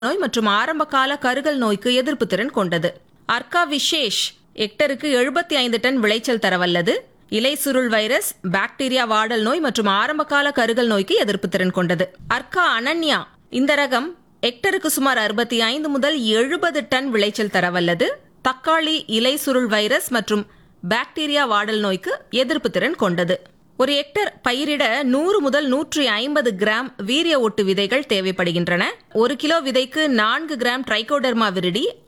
நோய் மற்றும் ஆரம்பகால கருகல் நோய்க்கு எதிர்ப்பு திறன் கொண்டது அர்கா விசேஷ் ஹெக்டருக்கு எழுபத்தி ஐந்து டன் விளைச்சல் தரவல்லது இலை சுருள் வைரஸ் பாக்டீரியா வாடல் நோய் மற்றும் ஆரம்பகால கருகல் நோய்க்கு எதிர்ப்பு திறன் கொண்டது அர்கா அனன்யா இந்த ரகம் ஹெக்டருக்கு சுமார் அறுபத்தி ஐந்து முதல் எழுபது டன் விளைச்சல் தரவல்லது தக்காளி இலை சுருள் வைரஸ் மற்றும் பாக்டீரியா வாடல் நோய்க்கு எதிர்ப்பு திறன் கொண்டது ஒரு ஹெக்டர் பயிரிட நூறு முதல் நூற்றி ஐம்பது கிராம் வீரிய ஒட்டு விதைகள் தேவைப்படுகின்றன ஒரு கிலோ விதைக்கு நான்கு கிராம் ட்ரைகோடர்மா விரிடி